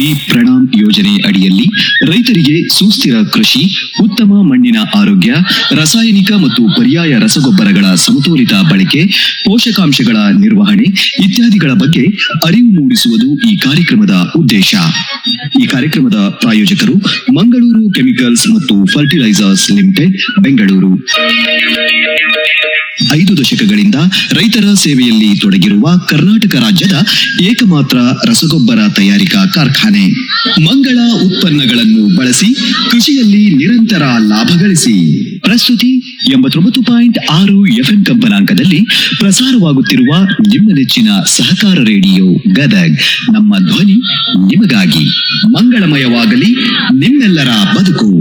ಈ ಪ್ರಣಾಮ್ ಯೋಜನೆ ಅಡಿಯಲ್ಲಿ ರೈತರಿಗೆ ಸುಸ್ಥಿರ ಕೃಷಿ ಉತ್ತಮ ಮಣ್ಣಿನ ಆರೋಗ್ಯ ರಾಸಾಯನಿಕ ಮತ್ತು ಪರ್ಯಾಯ ರಸಗೊಬ್ಬರಗಳ ಸಮತೋಲಿತ ಬಳಕೆ ಪೋಷಕಾಂಶಗಳ ನಿರ್ವಹಣೆ ಇತ್ಯಾದಿಗಳ ಬಗ್ಗೆ ಅರಿವು ಮೂಡಿಸುವುದು ಈ ಕಾರ್ಯಕ್ರಮದ ಉದ್ದೇಶ ಈ ಕಾರ್ಯಕ್ರಮದ ಪ್ರಾಯೋಜಕರು ಮಂಗಳೂರು ಕೆಮಿಕಲ್ಸ್ ಮತ್ತು ಫರ್ಟಿಲೈಸರ್ಸ್ ಲಿಮಿಟೆಡ್ ಬೆಂಗಳೂರು ಐದು ದಶಕಗಳಿಂದ ರೈತರ ಸೇವೆಯಲ್ಲಿ ತೊಡಗಿರುವ ಕರ್ನಾಟಕ ರಾಜ್ಯದ ಏಕಮಾತ್ರ ರಸಗೊಬ್ಬರ ತಯಾರಿಕಾ ಕಾರ್ಖಾನೆ ಮಂಗಳ ಉತ್ಪನ್ನಗಳನ್ನು ಬಳಸಿ ಕೃಷಿಯಲ್ಲಿ ನಿರಂತರ ಲಾಭ ಗಳಿಸಿ ಪ್ರಸ್ತುತಿ ಎಂಬತ್ತೊಂಬತ್ತು ಪಾಯಿಂಟ್ ಆರು ಎಫ್ಎಂ ಕಂಪನಾಂಕದಲ್ಲಿ ಪ್ರಸಾರವಾಗುತ್ತಿರುವ ನಿಮ್ಮ ನೆಚ್ಚಿನ ಸಹಕಾರ ರೇಡಿಯೋ ಗದಗ್ ನಮ್ಮ ಧ್ವನಿ ನಿಮಗಾಗಿ ಮಂಗಳಮಯವಾಗಲಿ ನಿಮ್ಮೆಲ್ಲರ ಬದುಕು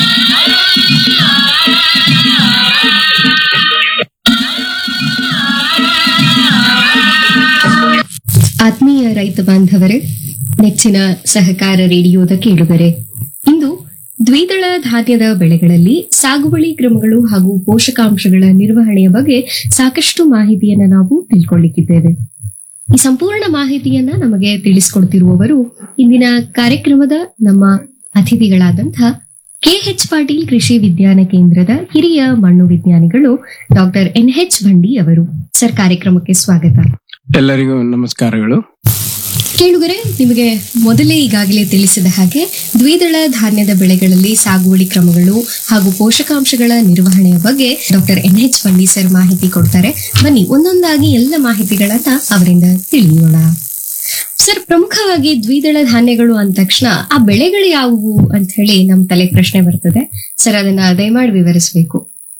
ಆತ್ಮೀಯ ರೈತ ಬಾಂಧವರೇ ನೆಚ್ಚಿನ ಸಹಕಾರ ರೇಡಿಯೋದ ಕೇಳುಗರೆ ಇಂದು ದ್ವಿದಳ ಧಾನ್ಯದ ಬೆಳೆಗಳಲ್ಲಿ ಸಾಗುವಳಿ ಕ್ರಮಗಳು ಹಾಗೂ ಪೋಷಕಾಂಶಗಳ ನಿರ್ವಹಣೆಯ ಬಗ್ಗೆ ಸಾಕಷ್ಟು ಮಾಹಿತಿಯನ್ನ ನಾವು ತಿಳ್ಕೊಳ್ಳಿಕ್ಕಿದ್ದೇವೆ ಈ ಸಂಪೂರ್ಣ ಮಾಹಿತಿಯನ್ನ ನಮಗೆ ತಿಳಿಸಿಕೊಡ್ತಿರುವವರು ಇಂದಿನ ಕಾರ್ಯಕ್ರಮದ ನಮ್ಮ ಅತಿಥಿಗಳಾದಂತಹ ಕೆಎಚ್ ಪಾಟೀಲ್ ಕೃಷಿ ವಿಜ್ಞಾನ ಕೇಂದ್ರದ ಹಿರಿಯ ಮಣ್ಣು ವಿಜ್ಞಾನಿಗಳು ಡಾಕ್ಟರ್ ಎನ್ ಎಚ್ ಭಂಡಿ ಅವರು ಸರ್ ಕಾರ್ಯಕ್ರಮಕ್ಕೆ ಸ್ವಾಗತ ಎಲ್ಲರಿಗೂ ನಮಸ್ಕಾರಗಳು ಕೇಳುಗರೆ ನಿಮಗೆ ಮೊದಲೇ ಈಗಾಗಲೇ ತಿಳಿಸಿದ ಹಾಗೆ ದ್ವಿದಳ ಧಾನ್ಯದ ಬೆಳೆಗಳಲ್ಲಿ ಸಾಗುವಳಿ ಕ್ರಮಗಳು ಹಾಗೂ ಪೋಷಕಾಂಶಗಳ ನಿರ್ವಹಣೆಯ ಬಗ್ಗೆ doctor N H Bandi sir ಮಾಹಿತಿ ಕೊಡ್ತಾರೆ ಬನ್ನಿ ಒಂದೊಂದಾಗಿ ಎಲ್ಲ ಮಾಹಿತಿಗಳನ್ನ ಅವರಿಂದ ತಿಳಿಯೋಣ ಸರ್ ಪ್ರಮುಖವಾಗಿ ದ್ವಿದಳ ಧಾನ್ಯಗಳು ಅಂದ ತಕ್ಷಣ ಆ ಬೆಳೆಗಳು ಯಾವುವು ಅಂತ ಹೇಳಿ ನಮ್ ತಲೆ ಪ್ರಶ್ನೆ ಬರ್ತದೆ ಸರ್ ಅದನ್ನ ದಯಮಾಡಿ ವಿವರಿಸಬೇಕು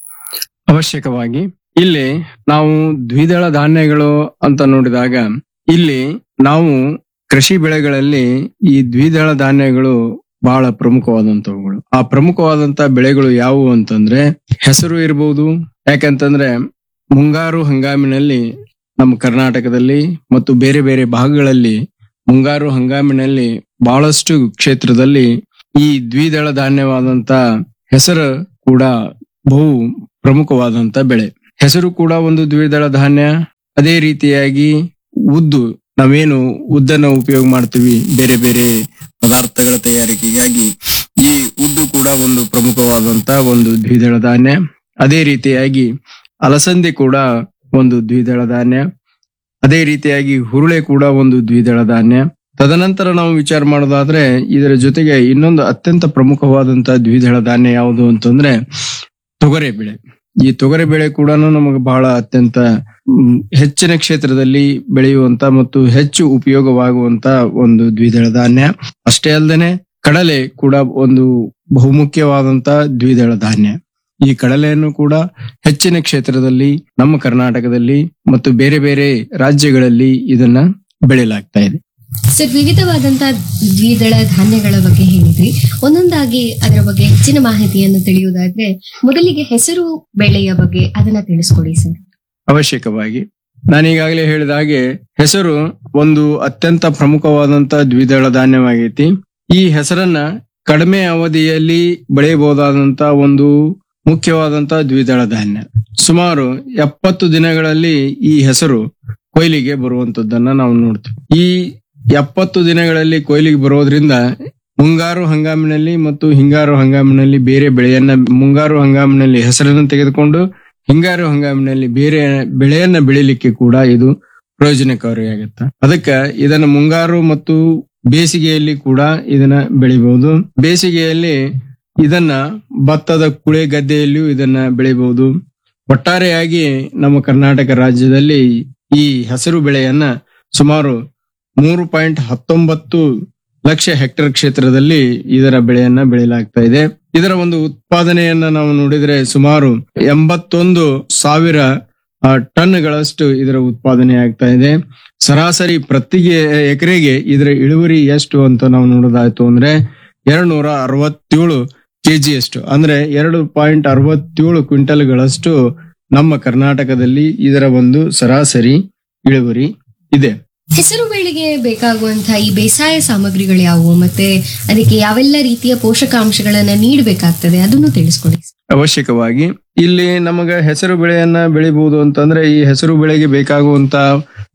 ಅವಶ್ಯಕವಾಗಿ ಇಲ್ಲಿ ನಾವು ದ್ವಿದಳ ಧಾನ್ಯಗಳು ಅಂತ ನೋಡಿದಾಗ ಇಲ್ಲಿ ನಾವು ಕೃಷಿ ಬೆಳೆಗಳಲ್ಲಿ ಈ ದ್ವಿದಳ ಧಾನ್ಯಗಳು ಬಹಳ ಪ್ರಮುಖವಾದಂತವುಗಳು ಆ ಪ್ರಮುಖವಾದಂತ ಬೆಳೆಗಳು ಯಾವುವು ಅಂತಂದ್ರೆ ಹೆಸರು ಇರಬಹುದು ಯಾಕಂತಂದ್ರೆ ಮುಂಗಾರು ಹಂಗಾಮಿನಲ್ಲಿ ನಮ್ಮ ಕರ್ನಾಟಕದಲ್ಲಿ ಮತ್ತು ಬೇರೆ ಬೇರೆ ಭಾಗಗಳಲ್ಲಿ ಮುಂಗಾರು ಹಂಗಾಮಿನಲ್ಲಿ ಬಹಳಷ್ಟು ಕ್ಷೇತ್ರದಲ್ಲಿ ಈ ದ್ವಿದಳ ಧಾನ್ಯವಾದಂತ ಹೆಸರು ಕೂಡ ಬಹು ಪ್ರಮುಖವಾದಂತ ಬೆಳೆ ಹೆಸರು ಕೂಡ ಒಂದು ದ್ವಿದಳ ಧಾನ್ಯ ಅದೇ ರೀತಿಯಾಗಿ ಉದ್ದು ನಾವೇನು ಉದ್ದನ್ನ ಉಪಯೋಗ ಮಾಡ್ತೀವಿ ಬೇರೆ ಬೇರೆ ಪದಾರ್ಥಗಳ ತಯಾರಿಕೆಗಾಗಿ ಈ ಉದ್ದು ಕೂಡ ಒಂದು ಪ್ರಮುಖವಾದಂತ ಒಂದು ದ್ವಿದಳ ಧಾನ್ಯ ಅದೇ ರೀತಿಯಾಗಿ ಅಲಸಂದೆ ಕೂಡ ಒಂದು ದ್ವಿದಳ ಧಾನ್ಯ ಅದೇ ರೀತಿಯಾಗಿ ಹುರುಳೆ ಕೂಡ ಒಂದು ದ್ವಿದಳ ಧಾನ್ಯ ತದನಂತರ ನಾವು ವಿಚಾರ ಮಾಡೋದಾದ್ರೆ ಇದರ ಜೊತೆಗೆ ಇನ್ನೊಂದು ಅತ್ಯಂತ ಪ್ರಮುಖವಾದಂತ ದ್ವಿದಳ ಧಾನ್ಯ ಯಾವುದು ಅಂತಂದ್ರೆ ತೊಗರೆ ಬೆಳೆ ಈ ತೊಗರೆ ಬೆಳೆ ಕೂಡ ನಮಗೆ ಬಹಳ ಅತ್ಯಂತ ಮ್, ಹೆಚ್ಚಿನ ಕ್ಷೇತ್ರದಲ್ಲಿ ಬೆಳೆಯುವಂತ ಮತ್ತು ಹೆಚ್ಚು ಉಪಯೋಗವಾಗುವಂತ ಒಂದು ದ್ವಿದಳ ಧಾನ್ಯ ಅಷ್ಟೇ ಅಲ್ಲದೆ ಕಡಲೆ ಕೂಡ ಒಂದು ಬಹುಮುಖ್ಯವಾದಂತ ದ್ವಿದಳ ಧಾನ್ಯ ಈ ಕಡಲೆಯನ್ನು ಕೂಡ ಹೆಚ್ಚಿನ ಕ್ಷೇತ್ರದಲ್ಲಿ ನಮ್ಮ ಕರ್ನಾಟಕದಲ್ಲಿ ಮತ್ತು ಬೇರೆ ಬೇರೆ ರಾಜ್ಯಗಳಲ್ಲಿ ಇದನ್ನ ಬೆಳೆಯಲಾಗ್ತಾ ಇದೆ ಸರ್ ವಿವಿಧವಾದಂತಹ ದ್ವಿದಳ ಧಾನ್ಯಗಳ ಬಗ್ಗೆ ಹೇಳಿದ್ರಿ ಒಂದೊಂದಾಗಿ ಅದರ ಬಗ್ಗೆ ಹೆಚ್ಚಿನ ಮಾಹಿತಿಯನ್ನು ತಿಳಿಯುವುದಾದ್ರೆ ಮೊದಲಿಗೆ ಹೆಸರು ಬೆಳೆಯ ಬಗ್ಗೆ ಅದನ್ನ ತಿಳಿಸ್ಕೊಡಿ ಸರ್ ಅವಶ್ಯಕವಾಗಿ ನಾನೀಗಾಗಲೇ ಹೇಳಿದ ಹಾಗೆ ಹೆಸರು ಒಂದು ಅತ್ಯಂತ ಪ್ರಮುಖವಾದಂತ ದ್ವಿದಳ ಧಾನ್ಯವಾಗೈತಿ ಈ ಹೆಸರನ್ನ ಕಡಿಮೆ ಅವಧಿಯಲ್ಲಿ ಬೆಳೆಯಬಹುದಾದಂತ ಒಂದು ಮುಖ್ಯವಾದಂತ ದ್ವಿದಳ ಧಾನ್ಯ ಸುಮಾರು ಎಪ್ಪತ್ತು ದಿನಗಳಲ್ಲಿ ಈ ಹೆಸರು ಕೊಯ್ಲಿಗೆ ಬರುವಂತದ್ದನ್ನ ನಾವು ನೋಡ್ತೀವಿ ಈ ಎಪ್ಪತ್ತು ದಿನಗಳಲ್ಲಿ ಕೊಯ್ಲಿಗೆ ಬರೋದ್ರಿಂದ ಮುಂಗಾರು ಹಂಗಾಮಿನಲ್ಲಿ ಮತ್ತು ಹಿಂಗಾರು ಹಂಗಾಮಿನಲ್ಲಿ ಬೇರೆ ಬೆಳೆಯನ್ನ ಮುಂಗಾರು ಹಂಗಾಮಿನಲ್ಲಿ ಹೆಸರನ್ನು ತೆಗೆದುಕೊಂಡು ಹಿಂಗಾರು ಹಂಗಾಮಿನಲ್ಲಿ ಬೇರೆ ಬೆಳೆಯನ್ನ ಬೆಳಿಲಿಕ್ಕೆ ಕೂಡ ಇದು ಪ್ರಯೋಜನಕಾರಿಯಾಗುತ್ತೆ ಅದಕ್ಕೆ ಇದನ್ನ ಮುಂಗಾರು ಮತ್ತು ಬೇಸಿಗೆಯಲ್ಲಿ ಕೂಡ ಇದನ್ನ ಬೆಳಿಬಹುದು ಬೇಸಿಗೆಯಲ್ಲಿ ಇದನ್ನ ಭತ್ತದ ಕುಳೆ ಗದ್ದೆಯಲ್ಲಿಯೂ ಇದನ್ನ ಬೆಳಿಬಹುದು ಒಟ್ಟಾರೆಯಾಗಿ ನಮ್ಮ ಕರ್ನಾಟಕ ರಾಜ್ಯದಲ್ಲಿ ಈ ಹಸಿರು ಬೆಳೆಯನ್ನ ಸುಮಾರು ಮೂರು ಪಾಯಿಂಟ್ ಹತ್ತೊಂಬತ್ತು ಲಕ್ಷ ಹೆಕ್ಟೇರ್ ಕ್ಷೇತ್ರದಲ್ಲಿ ಇದರ ಬೆಳೆಯನ್ನ ಬೆಳೆಯಲಾಗ್ತಾ ಇದೆ ಇದರ ಒಂದು ಉತ್ಪಾದನೆಯನ್ನ ನಾವು ನೋಡಿದ್ರೆ ಸುಮಾರು ಎಂಬತ್ತೊಂದು ಸಾವಿರ ಆ, ಟನ್ಗಳಷ್ಟು ಇದರ ಉತ್ಪಾದನೆ ಆಗ್ತಾ ಇದೆ ಸರಾಸರಿ ಪ್ರತಿ ಎಕರೆಗೆ ಇದರ ಇಳುವರಿ ಎಷ್ಟು ಅಂತ ನಾವು ನೋಡೋದಾಯ್ತು ಅಂದ್ರೆ ಎರಡ್ ನೂರ ಅರವತ್ತೇಳು ಕೆಜಿ ಅಷ್ಟು ಅಂದ್ರೆ ಎರಡು ಪಾಯಿಂಟ್ ಅರವತ್ತೇಳು ಕ್ವಿಂಟಲ್ಗಳಷ್ಟು ನಮ್ಮ ಕರ್ನಾಟಕದಲ್ಲಿ ಇದರ ಒಂದು ಸರಾಸರಿ ಇಳುವರಿ ಇದೆ ಹೆಸರು ಬೆಳೆಗೆ ಬೇಕಾಗುವಂತಹ ಈ ಬೇಸಾಯ ಸಾಮಗ್ರಿಗಳು ಯಾವುವು ಮತ್ತೆ ಅದಕ್ಕೆ ಯಾವೆಲ್ಲ ರೀತಿಯ ಪೋಷಕಾಂಶಗಳನ್ನ ನೀಡಬೇಕಾಗ್ತದೆ ಅದನ್ನು ತಿಳಿಸ್ಕೊಡಿ ಅವಶ್ಯಕವಾಗಿ ಇಲ್ಲಿ ನಮಗ ಹೆಸರು ಬೆಳೆಯನ್ನ ಬೆಳಿಬಹುದು ಅಂತಂದ್ರೆ ಈ ಹೆಸರು ಬೆಳೆಗೆ ಬೇಕಾಗುವಂತ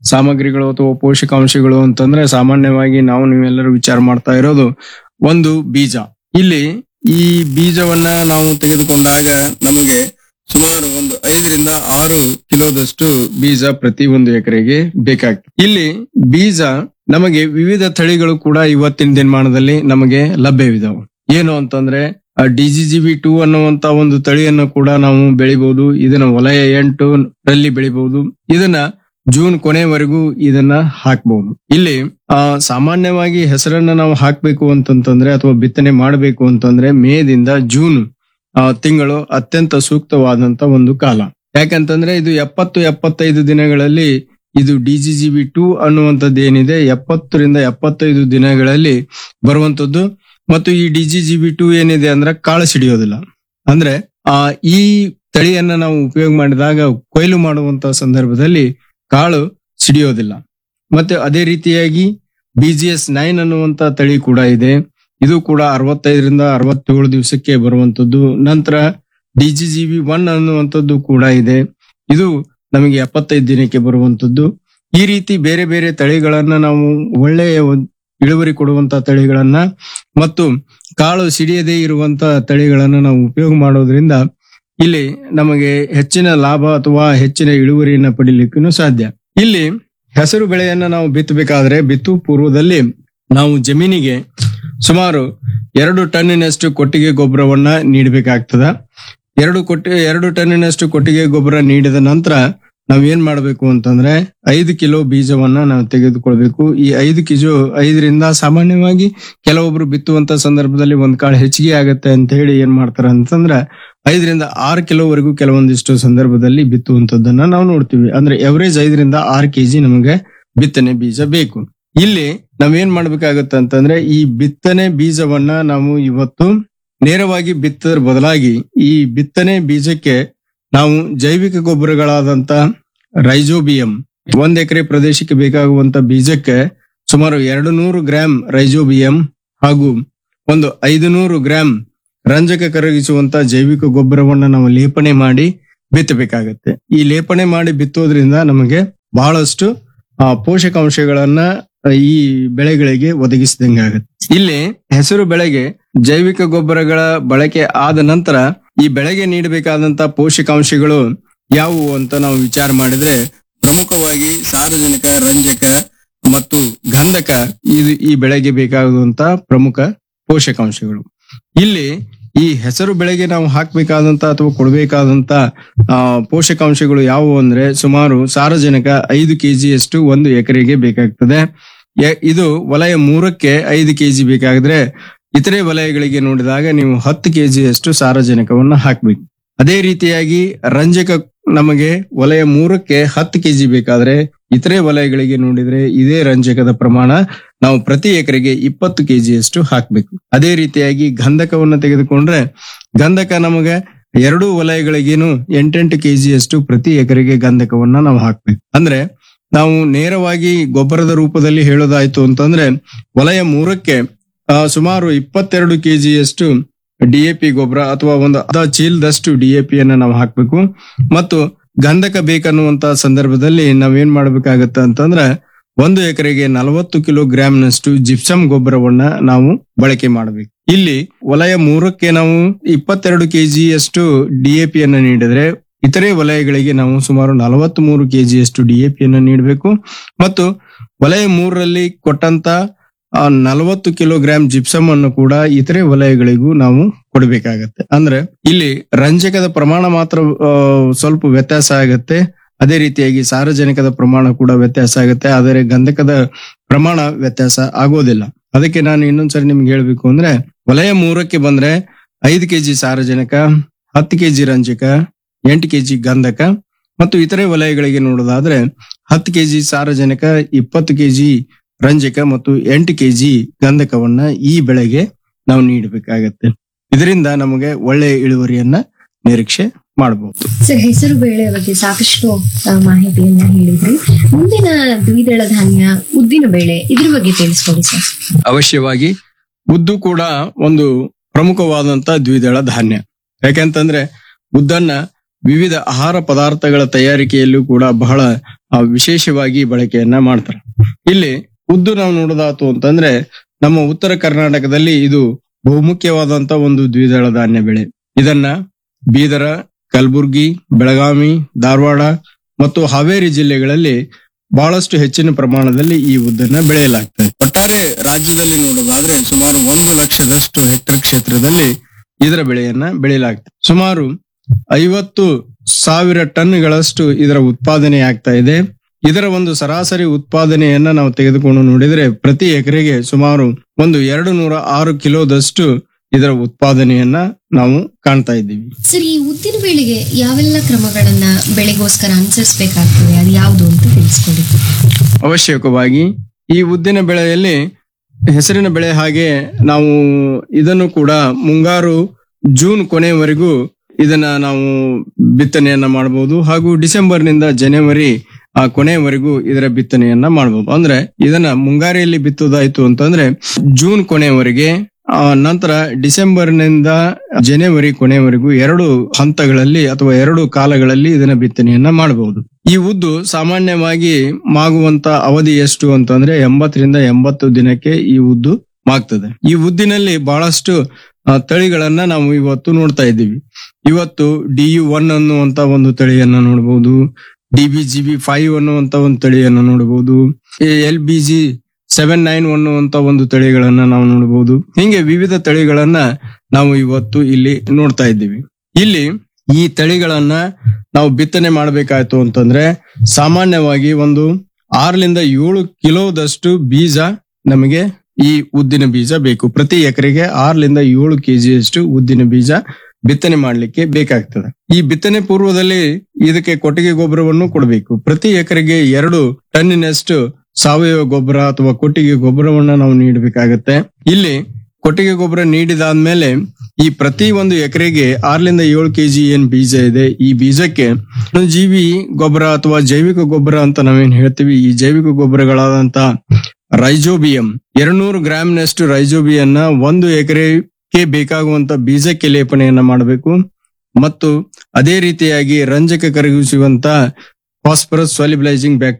ಸಾಮಗ್ರಿಗಳು ಅಥವಾ ಪೋಷಕಾಂಶಗಳು ಅಂತಂದ್ರೆ ಸಾಮಾನ್ಯವಾಗಿ ನಾವು ನೀವೆಲ್ಲರೂ ವಿಚಾರ ಮಾಡ್ತಾ ಇರೋದು ಒಂದು ಬೀಜ ಇಲ್ಲಿ ಈ ಬೀಜವನ್ನ ನಾವು ತೆಗೆದುಕೊಂಡಾಗ ನಮಗೆ ಸುಮಾರು ಒಂದು ಐದರಿಂದ ಆರು ಕಿಲೋದಷ್ಟು ಬೀಜ ಪ್ರತಿ ಒಂದು ಎಕರೆಗೆ ಬೇಕಾಗ್ತದೆ ಇಲ್ಲಿ ಬೀಜ ನಮಗೆ ವಿವಿಧ ತಳಿಗಳು ಕೂಡ ಇವತ್ತಿನ ದಿನಮಾನದಲ್ಲಿ ನಮಗೆ ಲಭ್ಯವಿದಾವೆ ಏನು ಅಂತಂದ್ರೆ ಡಿಜಿಜಿಬಿ ಟೂ ಅನ್ನುವಂತ ಒಂದು ತಳಿಯನ್ನು ಕೂಡ ನಾವು ಬೆಳಿಬಹುದು ಇದನ್ನ ವಲಯ ಎಂಟು ರಲ್ಲಿ ಬೆಳಿಬಹುದು ಇದನ್ನ ಜೂನ್ ಕೊನೆವರೆಗೂ ಇದನ್ನ ಹಾಕಬಹುದು ಇಲ್ಲಿ ಆ ಸಾಮಾನ್ಯವಾಗಿ ಹೆಸರನ್ನ ನಾವು ಹಾಕ್ಬೇಕು ಅಂತಂತಂದ್ರೆ ಅಥವಾ ಬಿತ್ತನೆ ಮಾಡಬೇಕು ಅಂತಂದ್ರೆ ಮೇದಿಂದ ಜೂನ್ ಆ ತಿಂಗಳು ಅತ್ಯಂತ ಸೂಕ್ತವಾದಂತ ಒಂದು ಕಾಲ ಯಾಕಂತಂದ್ರೆ ಇದು ಎಪ್ಪತ್ತು ಎಪ್ಪತ್ತೈದು ದಿನಗಳಲ್ಲಿ ಇದು ಡಿಜಿಜಿಬಿ ಟೂ ಅನ್ನುವಂಥದ್ದು ಏನಿದೆ ಎಪ್ಪತ್ತರಿಂದ ಎಪ್ಪತ್ತೈದು ದಿನಗಳಲ್ಲಿ ಬರುವಂತದ್ದು ಮತ್ತು ಈ ಡಿಜಿಜಿಬಿ ಟೂ ಏನಿದೆ ಅಂದ್ರೆ ಕಾಳು ಸಿಡಿಯೋದಿಲ್ಲ ಅಂದ್ರೆ ಆ ಈ ತಳಿಯನ್ನ ನಾವು ಉಪಯೋಗ ಮಾಡಿದಾಗ ಕೊಯ್ಲು ಮಾಡುವಂತ ಸಂದರ್ಭದಲ್ಲಿ ಕಾಳು ಸಿಡಿಯೋದಿಲ್ಲ ಮತ್ತೆ ಅದೇ ರೀತಿಯಾಗಿ ಬಿಜಿಎಸ್ ನೈನ್ ಅನ್ನುವಂತ ತಳಿ ಕೂಡ ಇದೆ ಇದು ಕೂಡ ಅರವತ್ತೈದರಿಂದ ಅರವತ್ತೇಳು ದಿವಸಕ್ಕೆ ಬರುವಂತದ್ದು ನಂತರ ಡಿಜಿಜಿಬಿ ಒನ್ ಅನ್ನುವಂಥದ್ದು ಕೂಡ ಇದೆ ಇದು ನಮಗೆ ಎಪ್ಪತ್ತೈದು ದಿನಕ್ಕೆ ಬರುವಂತದ್ದು ಈ ರೀತಿ ಬೇರೆ ಬೇರೆ ತಳಿಗಳನ್ನ ನಾವು ಒಳ್ಳೆಯ ಒಂದ್ ಇಳುವರಿ ಕೊಡುವಂತ ತಳಿಗಳನ್ನ ಮತ್ತು ಕಾಳು ಸಿಡಿಯದೇ ಇರುವಂತ ತಳಿಗಳನ್ನ ನಾವು ಉಪಯೋಗ ಮಾಡೋದ್ರಿಂದ ಇಲ್ಲಿ ನಮಗೆ ಹೆಚ್ಚಿನ ಲಾಭ ಅಥವಾ ಹೆಚ್ಚಿನ ಇಳುವರಿಯನ್ನ ಪಡಿಲಿಕ್ಕೂ ಸಾಧ್ಯ ಇಲ್ಲಿ ಹೆಸರು ಬೆಳೆಯನ್ನ ನಾವು ಬಿತ್ತಬೇಕಾದ್ರೆ ಬಿತ್ತು ಪೂರ್ವದಲ್ಲಿ ನಾವು ಜಮೀನಿಗೆ ಸುಮಾರು ಎರಡು ಟನ್ನಿನಷ್ಟು ಕೊಟ್ಟಿಗೆ ಗೊಬ್ಬರವನ್ನ ನೀಡಬೇಕಾಗ್ತದ ಎರಡು ಕೊಟ್ಟಿ ಎರಡು ಟನ್ನಿನಷ್ಟು ಕೊಟ್ಟಿಗೆ ಗೊಬ್ಬರ ನೀಡಿದ ನಂತರ ನಾವ್ ಏನ್ ಮಾಡ್ಬೇಕು ಅಂತಂದ್ರೆ ಐದು ಕಿಲೋ ಬೀಜವನ್ನ ನಾವು ತೆಗೆದುಕೊಳ್ಬೇಕು ಈ ಐದು ಕಿಲೋ ಐದರಿಂದ ಸಾಮಾನ್ಯವಾಗಿ ಕೆಲವೊಬ್ರು ಬಿತ್ತುವಂತ ಸಂದರ್ಭದಲ್ಲಿ ಒಂದ್ ಕಾಳು ಹೆಚ್ಚಿಗೆ ಆಗತ್ತೆ ಅಂತ ಹೇಳಿ ಏನ್ ಮಾಡ್ತಾರ ಅಂತಂದ್ರ ಐದರಿಂದ ಆರು ಕಿಲೋವರೆಗೂ ಕೆಲವೊಂದಿಷ್ಟು ಸಂದರ್ಭದಲ್ಲಿ ಬಿತ್ತುವಂತದ್ದನ್ನ ನಾವು ನೋಡ್ತೀವಿ ಅಂದ್ರೆ ಎವರೇಜ್ ಐದರಿಂದ ಆರು ಕೆಜಿ ನಮಗೆ ಬಿತ್ತನೆ ಬೀಜ ಬೇಕು ಇಲ್ಲಿ ನಾವೇನ್ ಮಾಡ್ಬೇಕಾಗತ್ತೆ ಅಂತಂದ್ರೆ ಈ ಬಿತ್ತನೆ ಬೀಜವನ್ನ ನಾವು ಇವತ್ತು ನೇರವಾಗಿ ಬಿತ್ತದ್ರ ಬದಲಾಗಿ ಈ ಬಿತ್ತನೆ ಬೀಜಕ್ಕೆ ನಾವು ಜೈವಿಕ ಗೊಬ್ಬರಗಳಾದಂತ ರೈಜೋಬಿಯಂ ಒಂದ್ ಎಕರೆ ಪ್ರದೇಶಕ್ಕೆ ಬೇಕಾಗುವಂತ ಬೀಜಕ್ಕೆ ಸುಮಾರು ಎರಡು ನೂರು ಗ್ರಾಂ ರೈಜೋಬಿಯಂ ಹಾಗೂ ಒಂದು ಐದು ನೂರು ಗ್ರಾಂ ರಂಜಕ ಕರಗಿಸುವಂತ ಜೈವಿಕ ಗೊಬ್ಬರವನ್ನ ನಾವು ಲೇಪನೆ ಮಾಡಿ ಬಿತ್ತಬೇಕಾಗತ್ತೆ ಈ ಲೇಪನೆ ಮಾಡಿ ಬಿತ್ತೋದ್ರಿಂದ ನಮಗೆ ಬಹಳಷ್ಟು ಆ, ಪೋಷಕಾಂಶಗಳನ್ನ ಆ, ಈ ಬೆಳೆಗಳಿಗೆ ಒದಗಿಸಿದಂಗೆ ಆಗುತ್ತೆ ಇಲ್ಲಿ ಹೆಸರು ಬೆಳೆಗೆ ಜೈವಿಕ ಗೊಬ್ಬರಗಳ ಬಳಕೆ ಆದ ನಂತರ ಈ ಬೆಳೆಗೆ ನೀಡಬೇಕಾದಂತ ಪೋಷಕಾಂಶಗಳು ಯಾವುವು ಅಂತ ನಾವು ವಿಚಾರ ಮಾಡಿದ್ರೆ ಪ್ರಮುಖವಾಗಿ ಸಾರಜನಕ ರಂಜಕ ಮತ್ತು ಗಂಧಕ ಇದು ಈ ಬೆಳೆಗೆ ಬೇಕಾಗುವಂತ ಪ್ರಮುಖ ಪೋಷಕಾಂಶಗಳು ಇಲ್ಲಿ ಈ ಹೆಸರು ಬೆಳೆಗೆ ನಾವು ಹಾಕ್ಬೇಕಾದಂತ ಅಥವಾ ಕೊಡಬೇಕಾದಂತ ಆ, ಪೋಷಕಾಂಶಗಳು ಯಾವುವು ಅಂದ್ರೆ ಸುಮಾರು ಸಾರಜನಕ ಐದು ಕೆಜಿಯಷ್ಟು ಒಂದು ಎಕರೆಗೆ ಬೇಕಾಗ್ತದೆ ಎ- ಇದು ವಲಯ ಮೂರಕ್ಕೆ ಐದು ಕೆಜಿ ಬೇಕಾದ್ರೆ ಇತರೆ ವಲಯಗಳಿಗೆ ನೋಡಿದಾಗ ನೀವು ಹತ್ತು ಕೆಜಿಯಷ್ಟು ಸಾರಜನಕವನ್ನ ಹಾಕ್ಬೇಕು ಅದೇ ರೀತಿಯಾಗಿ ರಂಜಕ ನಮಗೆ ವಲಯ ಮೂರಕ್ಕೆ ಹತ್ತು ಕೆಜಿ ಬೇಕಾದ್ರೆ ಇತರೆ ವಲಯಗಳಿಗೆ ನೋಡಿದ್ರೆ ಇದೇ ರಂಜಕದ ಪ್ರಮಾಣ ನಾವು ಪ್ರತಿ ಎಕರೆಗೆ ಇಪ್ಪತ್ತು ಕೆಜಿಯಷ್ಟು ಹಾಕ್ಬೇಕು ಅದೇ ರೀತಿಯಾಗಿ ಗಂಧಕವನ್ನ ತೆಗೆದುಕೊಂಡ್ರೆ ಗಂಧಕ ನಮಗೆ ಎರಡು ವಲಯಗಳಿಗೇನು ಎಂಟೆಂಟು ಕೆಜಿಯಷ್ಟು ಪ್ರತಿ ಎಕರೆಗೆ ಗಂಧಕವನ್ನ ನಾವು ಹಾಕ್ಬೇಕು ಅಂದ್ರೆ ನಾವು ನೇರವಾಗಿ ಗೊಬ್ಬರದ ರೂಪದಲ್ಲಿ ಹೇಳೋದಾಯ್ತು ಅಂತಂದ್ರೆ ವಲಯ ಮೂರಕ್ಕೆ ಆ, ಸುಮಾರು ಇಪ್ಪತ್ತೆರಡು ಕೆಜಿಯಷ್ಟು ಡಿಎಪಿ ಗೊಬ್ಬರ ಅಥವಾ ಒಂದು ಅರ್ಧ ಚೀಲದಷ್ಟು ಡಿಎಪಿ ಅನ್ನ ನಾವು ಹಾಕ್ಬೇಕು ಮತ್ತು ಗಂಧಕ ಬೇಕನ್ನುವಂತ ಸಂದರ್ಭದಲ್ಲಿ ನಾವೇನ್ ಮಾಡ್ಬೇಕಾಗತ್ತ ಅಂತಂದ್ರೆ ಒಂದು ಎಕರೆಗೆ ನಲವತ್ತು ಕಿಲೋಗ್ರಾಂನಷ್ಟು ಜಿಪ್ಸಮ್ ಗೊಬ್ಬರವನ್ನ ನಾವು ಬಳಕೆ ಮಾಡಬೇಕು ಇಲ್ಲಿ ವಲಯ ಮೂರಕ್ಕೆ ನಾವು ಇಪ್ಪತ್ತೆರಡು ಕೆಜಿಯಷ್ಟು ಡಿಎಪಿ ಅನ್ನ ನೀಡಿದ್ರೆ ಇತರೆ ವಲಯಗಳಿಗೆ ನಾವು ಸುಮಾರು ನಲವತ್ತ್ ಮೂರು ಕೆಜಿಯಷ್ಟು ಡಿಎಪಿ ಅನ್ನ ನೀಡಬೇಕು ಮತ್ತು ವಲಯ ಮೂರರಲ್ಲಿ ಕೊಟ್ಟಂತ ಆ ನಲವತ್ತು ಕಿಲೋಗ್ರಾಂ ಜಿಪ್ಸಮ್ ಅನ್ನು ಕೂಡ ಇತರೆ ವಲಯಗಳಿಗೂ ನಾವು ಕೊಡಬೇಕಾಗತ್ತೆ ಅಂದ್ರೆ ಇಲ್ಲಿ ರಂಜಕದ ಪ್ರಮಾಣ ಮಾತ್ರ ಆ, ಸ್ವಲ್ಪ ವ್ಯತ್ಯಾಸ ಆಗತ್ತೆ ಅದೇ ರೀತಿಯಾಗಿ ಸಾರಜನಕದ ಪ್ರಮಾಣ ಕೂಡ ವ್ಯತ್ಯಾಸ ಆಗುತ್ತೆ ಆದರೆ ಗಂಧಕದ ಪ್ರಮಾಣ ವ್ಯತ್ಯಾಸ ಆಗೋದಿಲ್ಲ ಅದಕ್ಕೆ ನಾನು ಇನ್ನೊಂದ್ಸರಿ ನಿಮ್ಗೆ ಹೇಳ್ಬೇಕು ಅಂದ್ರೆ ವಲಯ ಮೂರಕ್ಕೆ ಬಂದ್ರೆ ಐದು ಕೆಜಿ ಸಾರಜನಕ ಹತ್ತು ಕೆಜಿ ರಂಜಕ ಎಂಟು ಕೆಜಿ ಗಂಧಕ ಮತ್ತು ಇತರೆ ವಲಯಗಳಿಗೆ ನೋಡೋದಾದ್ರೆ ಹತ್ತು ಕೆಜಿ ಸಾರಜನಕ ಇಪ್ಪತ್ತು ಕೆಜಿ ರಂಜಕ ಮತ್ತು ಎಂಟು ಕೆಜಿ ಗಂಧಕವನ್ನ ಈ ಬೆಳೆಗೆ ನಾವು ನೀಡಬೇಕಾಗತ್ತೆ ಇದರಿಂದ ನಮಗೆ ಒಳ್ಳೆಯ ಇಳುವರಿಯನ್ನ ನಿರೀಕ್ಷೆ ಮಾಡಬಹುದು ಸರ್ ಹೆಸರು ಬೇಳೆ ಬಗ್ಗೆ ಸಾಕಷ್ಟು ಆ, ಮಾಹಿತಿಯನ್ನ ಹೇಳಿದ್ರಿ ಮುಂದಿನ ದ್ವಿದಳ ಧಾನ್ಯ ಉದ್ದಿನ ಬೇಳೆ ಇದ್ರ ಬಗ್ಗೆ ತಿಳಿಸ್ಕೊಡಿ ಸರ್ ಅವಶ್ಯವಾಗಿ ಉದ್ದು ಕೂಡ ಒಂದು ಪ್ರಮುಖವಾದಂತ ದ್ವಿದಳ ಧಾನ್ಯ ಯಾಕೆಂತಂದ್ರೆ ಉದ್ದನ್ನ ವಿವಿಧ ಆಹಾರ ಪದಾರ್ಥಗಳ ತಯಾರಿಕೆಯಲ್ಲೂ ಕೂಡ ಬಹಳ ಆ, ವಿಶೇಷವಾಗಿ ಬಳಕೆಯನ್ನ ಮಾಡ್ತಾರೆ ಇಲ್ಲಿ ಉದ್ದು ನಾವು ನೋಡೋದಾತು ಅಂತಂದ್ರೆ ನಮ್ಮ ಉತ್ತರ ಕರ್ನಾಟಕದಲ್ಲಿ ಇದು ಬಹುಮುಖ್ಯವಾದಂತ ಒಂದು ದ್ವಿದಳ ಧಾನ್ಯ ಬೆಳೆ ಇದನ್ನ ಬೀದರ ಕಲಬುರ್ಗಿ ಬೆಳಗಾವಿ ಧಾರವಾಡ ಮತ್ತು ಹಾವೇರಿ ಜಿಲ್ಲೆಗಳಲ್ಲಿ ಬಹಳಷ್ಟು ಹೆಚ್ಚಿನ ಪ್ರಮಾಣದಲ್ಲಿ ಈ ಉದ್ದನ್ನ ಬೆಳೆಯಲಾಗ್ತದೆ ಒಟ್ಟಾರೆ ರಾಜ್ಯದಲ್ಲಿ ನೋಡೋದಾದ್ರೆ ಸುಮಾರು ಒಂದು ಲಕ್ಷದಷ್ಟು ಹೆಕ್ಟರ್ ಕ್ಷೇತ್ರದಲ್ಲಿ ಇದರ ಬೆಳೆಯನ್ನ ಬೆಳೆಯಲಾಗ್ತದೆ ಸುಮಾರು ಐವತ್ತು ಸಾವಿರ ಟನ್ಗಳಷ್ಟು ಇದರ ಉತ್ಪಾದನೆ ಆಗ್ತಾ ಇದೆ ಇದರ ಒಂದು ಸರಾಸರಿ ಉತ್ಪಾದನೆಯನ್ನ ನಾವು ತೆಗೆದುಕೊಂಡು ನೋಡಿದ್ರೆ ಪ್ರತಿ ಎಕರೆಗೆ ಸುಮಾರು ಒಂದು ಎರಡು ನೂರ ಆರು ಕಿಲೋದಷ್ಟು ಇದರ ಉತ್ಪಾದನೆಯನ್ನ ನಾವು ಕಾಣ್ತಾ ಇದ್ದೀವಿ ಸರ್ ಈ ಉದ್ದಿನ ಬೇಳೆಗೆ ಯಾವೆಲ್ಲ ಕ್ರಮಗಳನ್ನ ಬೆಳೆಗೋಸ್ಕರ ಅನುಸರಿಸಬೇಕಾಗ್ತದೆ ಅದು ಯಾವುದು ಅಂತ ತಿಳಿಸ್ಕೊಡಿ ಅವಶ್ಯಕವಾಗಿ ಈ ಉದ್ದಿನ ಬೆಳೆಯಲ್ಲಿ ಹೆಸರಿನ ಬೆಳೆ ಹಾಗೆ ನಾವು ಇದನ್ನು ಕೂಡ ಮುಂಗಾರು ಜೂನ್ ಕೊನೆಯವರೆಗೂ ಇದನ್ನ ನಾವು ಬಿತ್ತನೆಯನ್ನ ಮಾಡಬಹುದು ಹಾಗೂ ಡಿಸೆಂಬರ್ ನಿಂದ ಜನವರಿ ಆ ಕೊನೆಯವರೆಗೂ ಇದರ ಬಿತ್ತನೆಯನ್ನ ಮಾಡಬಹುದು ಅಂದ್ರೆ ಇದನ್ನ ಮುಂಗಾರಿಯಲ್ಲಿ ಬಿತ್ತುವುದಾಯ್ತು ಅಂತಂದ್ರೆ ಜೂನ್ ಕೊನೆಯವರೆಗೆ ಆ ನಂತರ ಡಿಸೆಂಬರ್ ನಿಂದ ಜನವರಿ ಕೊನೆಯವರೆಗೂ ಎರಡು ಹಂತಗಳಲ್ಲಿ ಅಥವಾ ಎರಡು ಕಾಲಗಳಲ್ಲಿ ಇದನ್ನ ಬಿತ್ತನೆಯನ್ನ ಮಾಡಬಹುದು ಈ ಉದ್ದು ಸಾಮಾನ್ಯವಾಗಿ ಮಾಗುವಂತ ಅವಧಿ ಎಷ್ಟು ಅಂತಂದ್ರೆ ಎಂಬತ್ತರಿಂದ ಎಂಬತ್ತು ದಿನಕ್ಕೆ ಈ ಉದ್ದು ಮಾಗ್ತದೆ ಈ ಉದ್ದಿನಲ್ಲಿ ಬಹಳಷ್ಟು ಆ, ತಳಿಗಳನ್ನ ನಾವು ಇವತ್ತು ನೋಡ್ತಾ ಇದ್ದೀವಿ ಇವತ್ತು ಡಿ ಯು ಒನ್ ಅನ್ನುವಂತ ಒಂದು ತಳಿಯನ್ನ ನೋಡಬಹುದು D B G B five ಅನ್ನುವಂತ ಒಂದು ತಳಿಯನ್ನ ನೋಡಬಹುದು L B G seven nine ಅನ್ನುವಂತ ಒಂದು ತಳಿಗಳನ್ನ ನಾವು ನೋಡಬಹುದು ಹಿಂಗೆ ವಿವಿಧ ತಳಿಗಳನ್ನ ನಾವು ಇವತ್ತು ಇಲ್ಲಿ ನೋಡ್ತಾ ಇದ್ದೀವಿ ಇಲ್ಲಿ ಈ ತಳಿಗಳನ್ನ ನಾವು ಬಿತ್ತನೆ ಮಾಡಬೇಕಾಯ್ತು ಅಂತಂದ್ರೆ ಸಾಮಾನ್ಯವಾಗಿ ಒಂದು ಆರರಿಂದ ಏಳು ಕಿಲೋದಷ್ಟು ಬೀಜ ನಮಗೆ ಈ ಉದ್ದಿನ ಬೀಜ ಬೇಕು ಪ್ರತಿ ಎಕರೆಗೆ ಆರರಿಂದ ಏಳು ಕೆಜಿಯಷ್ಟು ಉದ್ದಿನ ಬೀಜ ಬಿತ್ತನೆ ಮಾಡ್ಲಿಕ್ಕೆ ಬೇಕಾಗ್ತದೆ ಈ ಬಿತ್ತನೆ ಪೂರ್ವದಲ್ಲಿ ಇದಕ್ಕೆ ಕೊಟ್ಟಿಗೆ ಗೊಬ್ಬರವನ್ನು ಕೊಡಬೇಕು ಪ್ರತಿ ಎಕರೆಗೆ ಎರಡು ಟನ್ನಿನಷ್ಟು ಸಾವಯವ ಗೊಬ್ಬರ ಅಥವಾ ಕೊಟ್ಟಿಗೆ ಗೊಬ್ಬರವನ್ನ ನಾವು ನೀಡಬೇಕಾಗತ್ತೆ ಇಲ್ಲಿ ಕೊಟ್ಟಿಗೆ ಗೊಬ್ಬರ ನೀಡಿದಾದ್ಮೇಲೆ ಈ ಪ್ರತಿ ಒಂದು ಎಕರೆಗೆ ಆರರಿಂದ ಏಳು ಕೆಜಿ ಏನ್ ಬೀಜ ಇದೆ ಈ ಬೀಜಕ್ಕೆ ಜೀವಿ ಗೊಬ್ಬರ ಅಥವಾ ಜೈವಿಕ ಗೊಬ್ಬರ ಅಂತ ನಾವೇನ್ ಹೇಳ್ತೀವಿ ಈ ಜೈವಿಕ ಗೊಬ್ಬರಗಳಾದಂತ ರೈಜೋಬಿಯಂ ಎರಡ್ನೂರು ಗ್ರಾಮ್ನಷ್ಟು ರೈಜೋಬಿಯನ್ನ ಒಂದು ಎಕರೆಗೆ ಬೇಕಾಗುವಂತ ಬೀಜಕ್ಕೆ ಲೇಪನೆಯನ್ನ ಮಾಡಬೇಕು ಮತ್ತು ಅದೇ ರೀತಿಯಾಗಿ ರಂಜಕ ಕರಗಿಸುವಂತ ಫಾಸ್ಫರಸ್ ಸಾಲಿಬಲೈಸಿಂಗ್